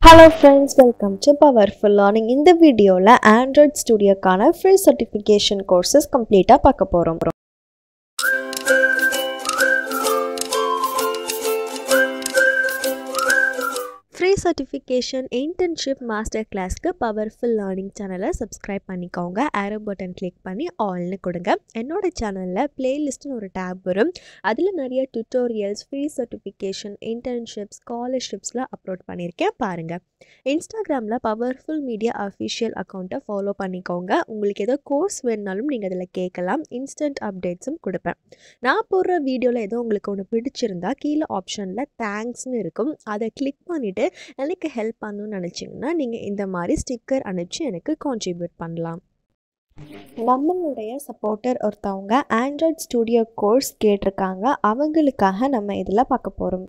hello friends welcome to powerful learning இந்த வீடியோவில் Android ஸ்டுடியோக்கான ஃப்ரீ சர்டிஃபிகேஷன் கோர்சஸ் கம்ப்ளீட்டாக பார்க்க போகிறோம் ஃப்ரீ சர்டிஃபிகேஷன் இன்டர்ன்ஷிப் மாஸ்டர் கிளாஸ்க்கு பவர்ஃபுல் லேர்னிங் சேனலை சப்ஸ்கிரைப் பண்ணிக்கோங்க ஆரோ பட்டன் கிளிக் பண்ணி ஆல்னு கொடுங்க என்னோட சேனலில் பிளேலிஸ்ட்னு ஒரு டேப் வரும் அதில் நிறைய டுட்டோரியல்ஸ் ஃப்ரீ சர்டிஃபிகேஷன் இன்டர்ன்ஷிப் ஸ்காலர்ஷிப்ஸ்லாம் அப்லோட் பண்ணியிருக்கேன் பாருங்கள் இன்ஸ்டாகிராமில் பவர்ஃபுல் மீடியா அஃபிஷியல் அக்கௌண்ட்டை ஃபாலோ பண்ணிக்கோங்க உங்களுக்கு ஏதோ கோர்ஸ் வேணுனாலும் நீங்கள் அதில் கேட்கலாம் இன்ஸ்டன்ட் அப்டேட்ஸும் கொடுப்பேன் நான் போடுற வீடியோவில் ஏதோ உங்களுக்கு ஒன்று பிடிச்சிருந்தா கீழே ஆப்ஷனில் தேங்க்ஸ்னு இருக்கும் அதை கிளிக் பண்ணிவிட்டு எனக்கு ஹெல்ப் பண்ணணும்னு நினச்சிங்கன்னா நீங்கள் இந்த மாதிரி ஸ்டிக்கர் அனுப்பிச்சு எனக்கு கான்ட்ரிபியூட் பண்ணலாம் நம்மளுடைய சப்போர்ட்டர் ஒருத்தவங்க ஆண்ட்ராய்ட் ஸ்டுடியோ கோர்ஸ் கேட்டிருக்காங்க அவங்களுக்காக நம்ம இதில் பார்க்க போகிறோம்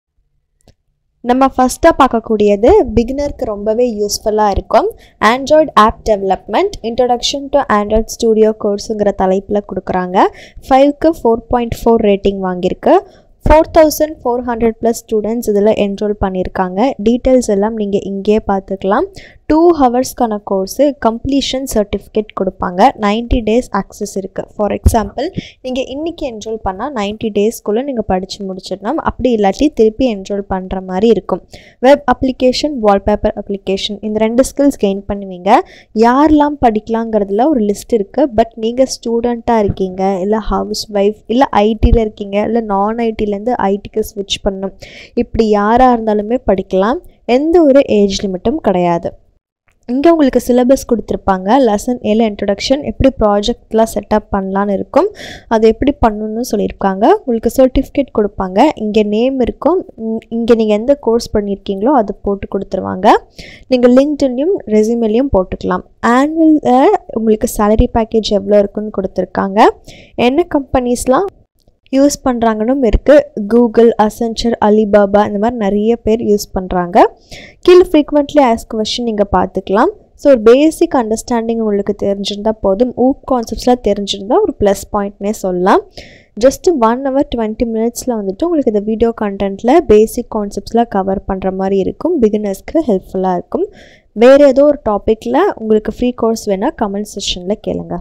நம்ம ஃபஸ்ட்டாக பார்க்கக்கூடியது பிகினருக்கு ரொம்பவே யூஸ்ஃபுல்லாக இருக்கும் Android app development introduction to Android studio கோர்ஸுங்கிற தலைப்பில் கொடுக்குறாங்க ஃபைவ்க்கு ஃபோர் பாயிண்ட் ஃபோர் ரேட்டிங் வாங்கியிருக்கு four thousand four hundred plus students இதில் என்ரோல் பண்ணியிருக்காங்க டீட்டெயில்ஸ் எல்லாம் நீங்கள் இங்கேயே பார்த்துக்கலாம் டூ ஹவர்ஸ்க்கான கோர்ஸு கம்ப்ளீஷன் சர்டிஃபிகேட் கொடுப்பாங்க நைன்ட்டி டேஸ் ஆக்சஸ் இருக்குது ஃபார் எக்ஸாம்பிள் நீங்கள் இன்றைக்கி என்ரோல் பண்ணால் நைன்ட்டி டேஸ்க்குள்ளே நீங்கள் படித்து முடிச்சிடணும் அப்படி இல்லாட்டி திருப்பி என்ரோல் பண்ணுற மாதிரி இருக்கும் வெப் அப்ளிகேஷன் வால்பேப்பர் அப்ளிகேஷன் இந்த ரெண்டு ஸ்கில்ஸ் கெயின் பண்ணுவீங்க யாரெல்லாம் படிக்கலாங்கிறதுல ஒரு லிஸ்ட் இருக்குது பட் நீங்கள் ஸ்டூடெண்ட்டாக இருக்கீங்க இல்லை ஹவுஸ் ஒய்ஃப் இல்லை ஐடியில் இருக்கீங்க இல்லை நான் ஐடியிலேருந்து ஐடிக்கு ஸ்விட்ச் பண்ணணும் இப்படி யாராக இருந்தாலுமே படிக்கலாம் எந்த ஒரு ஏஜ் லிமிட்டும் கிடையாது இங்கே உங்களுக்கு சிலபஸ் கொடுத்துருப்பாங்க லெசன் ஏழு இன்ட்ரொடக்ஷன் எப்படி ப்ராஜெக்ட்லாம் செட்டப் பண்ணலான்னு இருக்கும் அது எப்படி பண்ணணும்னு சொல்லியிருக்காங்க உங்களுக்கு சர்டிஃபிகேட் கொடுப்பாங்க இங்கே நேம் இருக்கும் இங்கே நீங்கள் எந்த கோர்ஸ் பண்ணியிருக்கீங்களோ அது போட்டு கொடுத்துருவாங்க நீங்கள் லிங்க்டின்லையும் ரெசியூமேலையும் போட்டுக்கலாம் ஆனுவலில் உங்களுக்கு சேலரி பேக்கேஜ் எவ்வளோ இருக்குன்னு கொடுத்துருக்காங்க என்ன கம்பெனிஸ்லாம் யூஸ் பண்ணுறாங்கன்னு இருக்குது கூகுள் அசென்ச்சர் அலிபாபா இந்த மாதிரி நிறைய பேர் யூஸ் பண்ணுறாங்க கீழே ஃப்ரீக்வெண்ட்லி ஆஸ்க் கொஷின் நீங்கள் பார்த்துக்கலாம் ஸோ ஒரு பேசிக் அண்டர்ஸ்டாண்டிங் உங்களுக்கு தெரிஞ்சிருந்தால் போதும் ஊப் கான்செப்ட்ஸ்லாம் தெரிஞ்சிருந்தால் ஒரு ப்ளஸ் பாயிண்ட்னே சொல்லலாம் ஜஸ்ட்டு ஒன் ஹவர் டுவெண்ட்டி மினிட்ஸில் வந்துட்டு உங்களுக்கு இந்த வீடியோ கண்டென்ட்டில் பேசிக் கான்செப்ட்ஸ்லாம் கவர் பண்ணுற மாதிரி இருக்கும் பிகினர்ஸ்க்கு ஹெல்ப்ஃபுல்லாக இருக்கும் வேறு ஏதோ ஒரு டாப்பிக்கில் உங்களுக்கு ஃப்ரீ கோர்ஸ் வேணால் கமெண்ட் செஷனில் கேளுங்கள்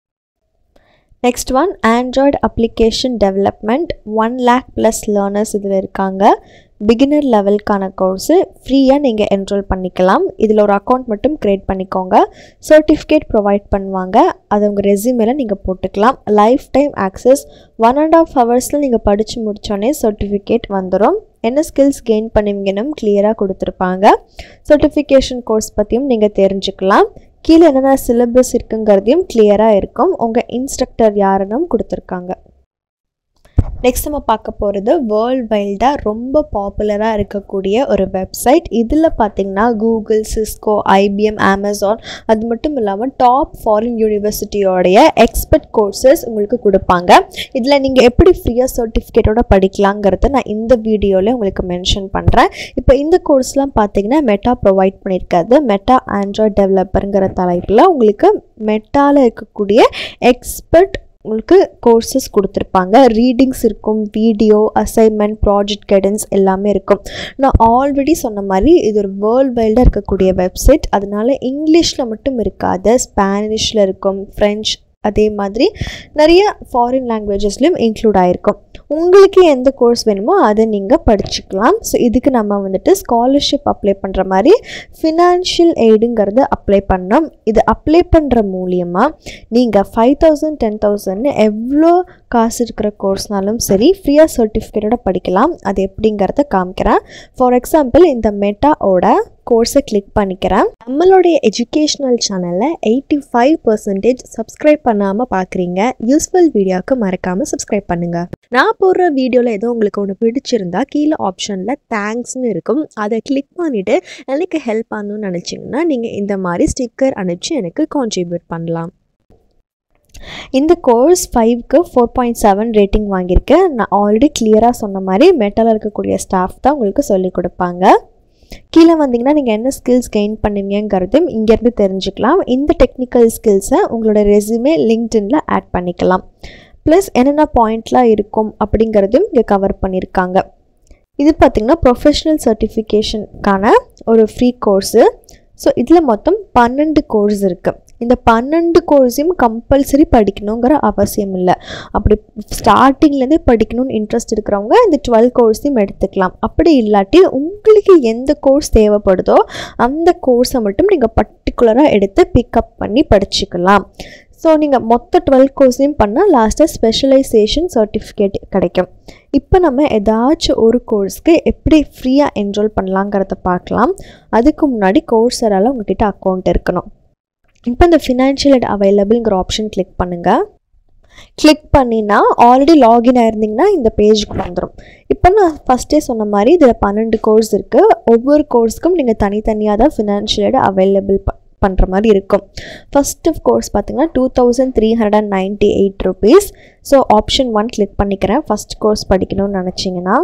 next one Android application development one lakh plus learners இதில் இருக்காங்க பிகினர் லெவலுக்கான கோர்ஸு ஃப்ரீயாக நீங்கள் என்ரோல் பண்ணிக்கலாம் இதில் ஒரு அக்கௌண்ட் மட்டும் க்ரியேட் பண்ணிக்கோங்க சர்டிஃபிகேட் ப்ரொவைட் பண்ணுவாங்க அது உங்கள் ரெசியூமேல நீங்கள் போட்டுக்கலாம் life time access one and half ஹவர்ஸில் நீங்கள் படித்து முடித்தோடனே சர்டிஃபிகேட் வந்துடும் என்ன ஸ்கில்ஸ் கெயின் பண்ணுவீங்கன்னு கிளியராக கொடுத்துருப்பாங்க சர்டிஃபிகேஷன் கோர்ஸ் பற்றியும் நீங்கள் தெரிஞ்சுக்கலாம் கீழே என்னென்ன சிலபஸ் இருக்குங்கிறதையும் கிளியராக இருக்கும் உங்கள் இன்ஸ்ட்ரக்டர் யாருன்னு கொடுத்துருக்காங்க நெக்ஸ்ட் நம்ம பார்க்க போகிறது வேர்ல்ட் வைல்டாக ரொம்ப பாப்புலராக இருக்கக்கூடிய ஒரு வெப்சைட் இதில் பார்த்தீங்கன்னா கூகுள் சிஸ்கோ ஐபிஎம் அமேசான் அது மட்டும் இல்லாமல் டாப் ஃபாரின் யூனிவர்சிட்டியோடைய எக்ஸ்பர்ட் கோர்சஸ் உங்களுக்கு கொடுப்பாங்க இதில் நீங்கள் எப்படி ஃப்ரீயாக சர்டிஃபிகேட்டோட படிக்கலாங்கிறத நான் இந்த வீடியோவில் உங்களுக்கு மென்ஷன் பண்ணுறேன் இப்போ இந்த கோர்ஸ்லாம் பார்த்தீங்கன்னா மெட்டா ப்ரொவைட் பண்ணியிருக்காது மெட்டா ஆண்ட்ராய்ட் டெவலப்பருங்கிற தலைப்பில் உங்களுக்கு மெட்டாவில் இருக்கக்கூடிய எக்ஸ்பர்ட் உங்களுக்கு கோர்சஸ் கொடுத்துருப்பாங்க ரீடிங்ஸ் இருக்கும் வீடியோ அசைன்மெண்ட் ப்ராஜெக்ட் கைடன்ஸ் எல்லாமே இருக்கும் நான் ஆல்ரெடி சொன்ன மாதிரி இது ஒரு வேர்ல்ட் வைல்டாக இருக்கக்கூடிய வெப்சைட் அதனால இங்கிலீஷில் மட்டும் இருக்காது ஸ்பானிஷில் இருக்கும் ஃப்ரெஞ்ச் அதே மாதிரி நிறைய ஃபாரின் லாங்குவேஜஸ்லையும் இன்க்ளூட் ஆகிருக்கும் உங்களுக்கு எந்த கோர்ஸ் வேணுமோ அதை நீங்கள் படிச்சுக்கலாம் ஸோ இதுக்கு நம்ம வந்துட்டு ஸ்காலர்ஷிப் அப்ளை பண்ணுற மாதிரி ஃபினான்ஷியல் எய்டுங்கிறது அப்ளை பண்ணோம் இது அப்ளை பண்ணுற மூலியமாக நீங்கள் ஃபைவ் தௌசண்ட் டென் தௌசண்ட்னு எவ்வளோ காசு இருக்கிற கோர்ஸ்னாலும் சரி ஃப்ரீயாக சர்டிஃபிகேட்டோட படிக்கலாம் அது எப்படிங்கிறத காமிக்கிறேன் ஃபார் எக்ஸாம்பிள் இந்த மெட்டாவோட கோர்ஸை கிளிக் பண்ணிக்கிறேன் நம்மளுடைய எஜுகேஷ்னல் சேனலில் எயிட்டி ஃபைவ் பர்சன்டேஜ் சப்ஸ்கிரைப் பண்ணாமல் பார்க்குறீங்க யூஸ்ஃபுல் வீடியோவுக்கு மறக்காமல் சப்ஸ்கிரைப் பண்ணுங்கள் நான் போடுற வீடியோவில் ஏதோ உங்களுக்கு ஒன்று பிடிச்சிருந்தா கீழே ஆப்ஷனில் தேங்க்ஸ்னு இருக்கும் அதை கிளிக் பண்ணிவிட்டு எனக்கு ஹெல்ப் பண்ணணும்னு நினச்சிங்கன்னா நீங்கள் இந்த மாதிரி ஸ்டிக்கர் அனுப்பிச்சு எனக்கு கான்ட்ரிபியூட் பண்ணலாம் இந்த கோர்ஸ் ஃபைவ்க்கு ஃபோர் பாயிண்ட் செவன் ரேட்டிங் வாங்கியிருக்கேன் நான் ஆல்ரெடி கிளியராக சொன்ன மாதிரி மெட்டலில் இருக்கக்கூடிய ஸ்டாஃப் தான் உங்களுக்கு சொல்லிக் கொடுப்பாங்க கீழே வந்தீங்கன்னா நீங்கள் என்ன ஸ்கில்ஸ் கெயின் பண்ணுவீங்கிறதும் இங்கேருந்து தெரிஞ்சுக்கலாம் இந்த டெக்னிக்கல் ஸ்கில்ஸை உங்களோட ரெஸ்யூமே லிங்க்டின்ல ஆட் பண்ணிக்கலாம் ப்ளஸ் என்னென்ன பாயிண்ட்லாம் இருக்கும் அப்படிங்கிறதும் இங்கே கவர் பண்ணியிருக்காங்க இது பார்த்திங்கன்னா ப்ரொஃபஷ்னல் சர்டிஃபிகேஷனுக்கான ஒரு ஃப்ரீ கோர்ஸு ஸோ இதில் மொத்தம் பன்னெண்டு கோர்ஸ் இருக்குது இந்த பன்னெண்டு கோர்ஸையும் கம்பல்சரி படிக்கணுங்கிற அவசியம் இல்லை அப்படி ஸ்டார்டிங்லேருந்தே படிக்கணும்னு இன்ட்ரெஸ்ட் இருக்கிறவங்க இந்த டுவெல் கோர்ஸையும் எடுத்துக்கலாம் அப்படி இல்லாட்டி உங்களுக்கு எந்த கோர்ஸ் தேவைப்படுதோ அந்த கோர்ஸை மட்டும் நீங்கள் பர்டிகுலராக எடுத்து பிக்கப் பண்ணி படிச்சுக்கலாம் ஸோ நீங்கள் மொத்த டுவெல் கோர்ஸையும் பண்ணால் லாஸ்ட்டாக ஸ்பெஷலைசேஷன் சர்டிஃபிகேட் கிடைக்கும் இப்போ நம்ம ஏதாச்சும் ஒரு கோர்ஸ்க்கு எப்படி ஃப்ரீயாக என்ரோல் பண்ணலாங்கிறத பார்க்கலாம் அதுக்கு முன்னாடி கோர்ஸரால் உங்ககிட்ட அக்கௌண்ட் இருக்கணும் இப்போ இந்த ஃபினான்ஷியல் எட் அவைலபிள்ங்கிற ஆப்ஷன் கிளிக் பண்ணுங்கள் கிளிக் பண்ணினா ஆல்ரெடி லாகின் ஆயிருந்தீங்கன்னா இந்த பேஜுக்கு வந்துடும் இப்போ நான் ஃபஸ்ட்டே சொன்ன மாதிரி இதில் பன்னெண்டு கோர்ஸ் இருக்குது ஒவ்வொரு கோர்ஸ்க்கும் நீங்கள் தனித்தனியாக தான் ஃபினான்ஷியல் எட் அவைலபிள் ப பண்ணுற மாதிரி இருக்கும் ஃபஸ்ட்டு கோர்ஸ் பார்த்தீங்கன்னா two thousand three hundred and ninety eight rupees so option one click பண்ணிக்கிறேன் ஃபஸ்ட் கோர்ஸ் படிக்கணும்னு நினச்சிங்கன்னா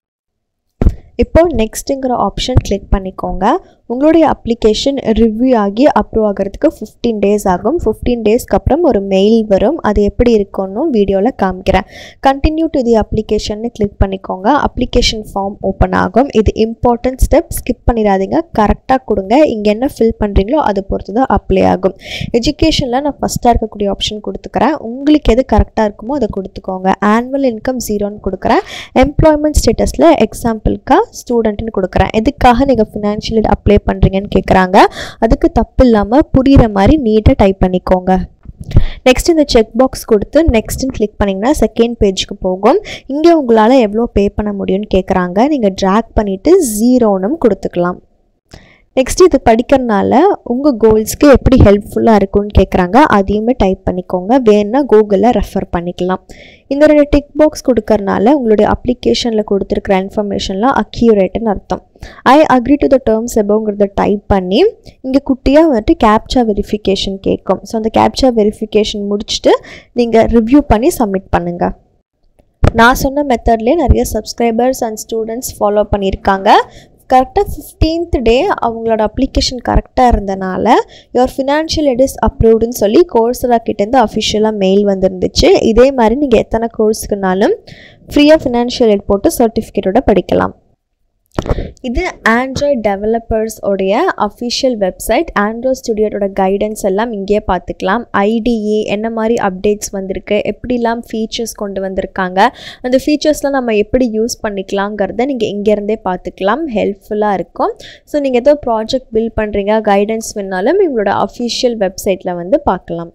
இப்போ நெக்ஸ்ட்டுங்கிற ஆப்ஷன் கிளிக் பண்ணிக்கோங்க உங்களுடைய அப்ளிகேஷன் ரிவ்யூ ஆகி அப்ரூவ் ஆகிறதுக்கு ஃபிஃப்டீன் டேஸ் ஆகும் ஃபிஃப்டீன் டேஸ்க்கு அப்புறம் ஒரு மெயில் வரும் அது எப்படி இருக்குன்னு வீடியோவில் காமிக்கிறேன் கண்டினியூ டு தி அப்ளிகேஷன்னு கிளிக் பண்ணிக்கோங்க அப்ளிகேஷன் ஃபார்ம் ஓப்பன் ஆகும் இது இம்பார்ட்டன்ட் ஸ்டெப் ஸ்கிப் பண்ணிடாதீங்க கரெக்டாக கொடுங்க இங்கே என்ன ஃபில் பண்ணுறீங்களோ அதை பொறுத்து தான் அப்ளை ஆகும் எஜுகேஷனில் நான் ஃபஸ்ட்டாக இருக்கக்கூடிய ஆப்ஷன் கொடுத்துக்கிறேன் உங்களுக்கு எது கரெக்டாக இருக்குமோ அதை கொடுத்துக்கோங்க ஆனுவல் இன்கம் ஜீரோன்னு கொடுக்குறேன் எம்ப்ளாய்மெண்ட் ஸ்டேட்டஸில் எக்ஸாம்பிளுக்காக ஸ்டூடெண்ட்னு கொடுக்குறேன் எதுக்காக நீங்கள் ஃபினான்ஷியல் அப்ளை பண்ணுறீங்கன்னு கேட்குறாங்க அதுக்கு தப்பு இல்லாமல் புரிகிற மாதிரி நீட்டாக டைப் பண்ணிக்கோங்க நெக்ஸ்ட் இந்த செக் பாக்ஸ் கொடுத்து நெக்ஸ்ட்டுன்னு கிளிக் பண்ணிங்கன்னா செகண்ட் பேஜுக்கு போகும் இங்கே உங்களால் எவ்வளோ பே பண்ண முடியும்னு கேட்குறாங்க நீங்கள் ட்ராக் பண்ணிவிட்டு ஜீரோனும் கொடுத்துக்கலாம் நெக்ஸ்ட் இது படிக்கிறனால உங்கள் கோல்ஸ்க்கு எப்படி ஹெல்ப்ஃபுல்லாக இருக்கும்னு கேட்குறாங்க அதையுமே டைப் பண்ணிக்கோங்க வேணுன்னா கூகுளில் ரெஃபர் பண்ணிக்கலாம் இந்த ரெண்டு டிக் பாக்ஸ் கொடுக்கறனால உங்களுடைய அப்ளிகேஷனில் கொடுத்துருக்குற இன்ஃபர்மேஷன்லாம் அக்யூரேட்டுன்னு அர்த்தம் I agree to the terms எபோங்கிறத டைப் பண்ணி இங்கே குட்டியாக வந்துட்டு கேப்சா வெரிஃபிகேஷன் கேட்கும் ஸோ அந்த கேப்சா வெரிஃபிகேஷன் முடிச்சுட்டு நீங்கள் ரிவ்யூ பண்ணி சப்மிட் பண்ணுங்கள் நான் சொன்ன மெத்தட்லேயே நிறைய சப்ஸ்கிரைபர்ஸ் அண்ட் ஸ்டூடெண்ட்ஸ் ஃபாலோ பண்ணியிருக்காங்க கரெக்டாக ஃபிஃப்டீன்த் டே அவங்களோட அப்ளிகேஷன் கரெக்டாக இருந்தனால யுவர் ஃபினான்ஷியல் எட் இஸ் அப்ரூவ்டுன்னு சொல்லி கோர்ஸரா கிட்டேருந்து அஃபிஷியலாக மெயில் வந்துருந்துச்சு இதே மாதிரி நீங்கள் எத்தனை கோர்ஸுக்குனாலும் ஃப்ரீயாக ஃபினான்ஷியல் எட் போட்டு சர்டிஃபிகேட்டோட படிக்கலாம் இது ஆண்ட்ராய்ட் டெவலப்பர்ஸ் உடைய அஃபிஷியல் வெப்சைட் ஆண்ட்ராய்ட் ஸ்டுடியோட கைடன்ஸ் எல்லாம் இங்கேயே பார்த்துக்கலாம் ஐடிஇ என்ன மாதிரி அப்டேட்ஸ் வந்திருக்கு எப்படிலாம் ஃபீச்சர்ஸ் கொண்டு வந்திருக்காங்க அந்த ஃபீச்சர்ஸ்லாம் நம்ம எப்படி யூஸ் பண்ணிக்கலாங்கிறத நீங்கள் இங்கேருந்தே பார்த்துக்கலாம் ஹெல்ப்ஃபுல்லாக இருக்கும் ஸோ நீங்கள் ஏதோ ப்ராஜெக்ட் பில்ட் பண்ணுறீங்க கைடன்ஸ் வேணாலும் எங்களோட அஃபிஷியல் வெப்சைட்டில் வந்து பார்க்கலாம்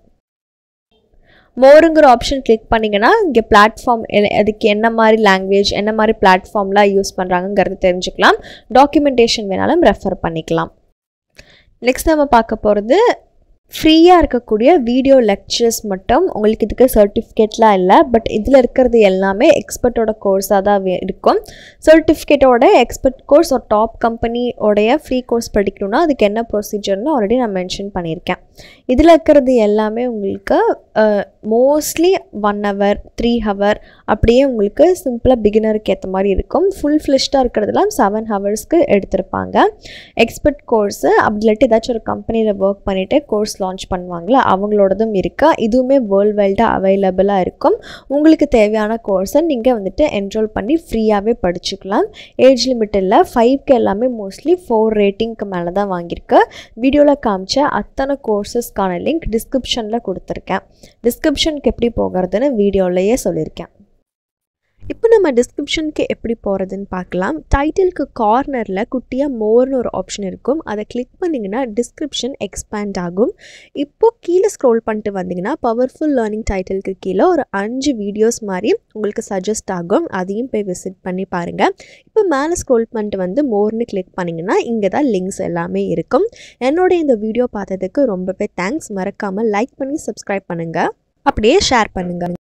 மோருங்கிற ஆப்ஷன் கிளிக் பண்ணிங்கன்னா இங்கே பிளாட்ஃபார்ம் அதுக்கு என்ன மாதிரி லாங்குவேஜ் என்ன மாதிரி பிளாட்ஃபார்ம்லாம் யூஸ் பண்ணுறாங்கங்கிறது தெரிஞ்சுக்கலாம் டாக்குமெண்டேஷன் வேணாலும் ரெஃபர் பண்ணிக்கலாம் நெக்ஸ்ட் நம்ம பார்க்க போகிறது ஃப்ரீயாக இருக்கக்கூடிய வீடியோ லெக்சர்ஸ் மட்டும் உங்களுக்கு இதுக்கு சர்டிஃபிகேட்லாம் இல்லை பட் இதில் இருக்கிறது எல்லாமே எக்ஸ்பர்ட்டோட கோர்ஸாக தான் வே- இருக்கும் சர்டிஃபிகேட்டோட எக்ஸ்பர்ட் கோர்ஸ் ஒரு டாப் கம்பெனியோடைய ஃப்ரீ கோர்ஸ் படிக்கணும்னா அதுக்கு என்ன ப்ரொசீஜர்னு ஆல்ரெடி நான் மென்ஷன் பண்ணியிருக்கேன் இதில் இருக்கிறது எல்லாமே உங்களுக்கு mostly one hour three hour அப்படியே உங்களுக்கு சிம்பிளாக பிகினருக்கு ஏற்ற மாதிரி இருக்கும் ஃபுல் ஃப்ளிஷ்டாக இருக்கிறதுலாம் செவன் ஹவர்ஸ்க்கு எடுத்திருப்பாங்க எக்ஸ்பர்ட் கோர்ஸு அப்படி இல்லாட்டி ஏதாச்சும் ஒரு கம்பெனியில் ஒர்க் பண்ணிவிட்டு கோர்ஸ் லான்ச் பண்ணுவாங்களா அவங்களோடதும் இருக்கா இதுவுமே வேர்ல்டு வைல்டாக அவைலபிளாக இருக்கும் உங்களுக்கு தேவையான கோர்ஸை நீங்கள் வந்துட்டு என்ரோல் பண்ணி ஃப்ரீயாகவே படிச்சுக்கலாம் ஏஜ் லிமிட் இல்லை ஃபைவ்க்கு எல்லாமே மோஸ்ட்லி ஃபோர் ரேட்டிங்க்கு மேலே தான் வாங்கியிருக்கு வீடியோவில் காமிச்ச அத்தனை கோர்சஸ்க்கான லிங்க் டிஸ்கிரிப்ஷனில் கொடுத்துருக்கேன் டிஸ்கிரிப்ஷனுக்கு எப்படி போகிறதுன்னு வீடியோலையே சொல்லியிருக்கேன் இப்போ நம்ம டிஸ்கிரிப்ஷனுக்கு எப்படி போகிறதுன்னு பார்க்கலாம் டைட்டிலுக்கு கார்னரில் குட்டியாக மோர்னு ஒரு ஆப்ஷன் இருக்கும் அதை கிளிக் பண்ணிங்கன்னா டிஸ்கிரிப்ஷன் எக்ஸ்பேண்ட் ஆகும் இப்போ கீழே ஸ்க்ரோல் பண்ணிட்டு வந்தீங்கன்னா பவர்ஃபுல் லேர்னிங் டைட்டிலுக்கு கீழே ஒரு அஞ்சு வீடியோஸ் மாதிரி உங்களுக்கு சஜஸ்ட் ஆகும் அதையும் போய் விசிட் பண்ணி பாருங்கள் இப்போ மேலே ஸ்க்ரோல் பண்ணிட்டு வந்து மோர்னு கிளிக் பண்ணிங்கன்னா இங்கே தான் லிங்க்ஸ் எல்லாமே இருக்கும் என்னோட இந்த வீடியோ பார்த்ததுக்கு ரொம்பவே தேங்க்ஸ் மறக்காமல் லைக் பண்ணி சப்ஸ்கிரைப் பண்ணுங்கள் அப்படியே ஷேர் பண்ணுங்கள்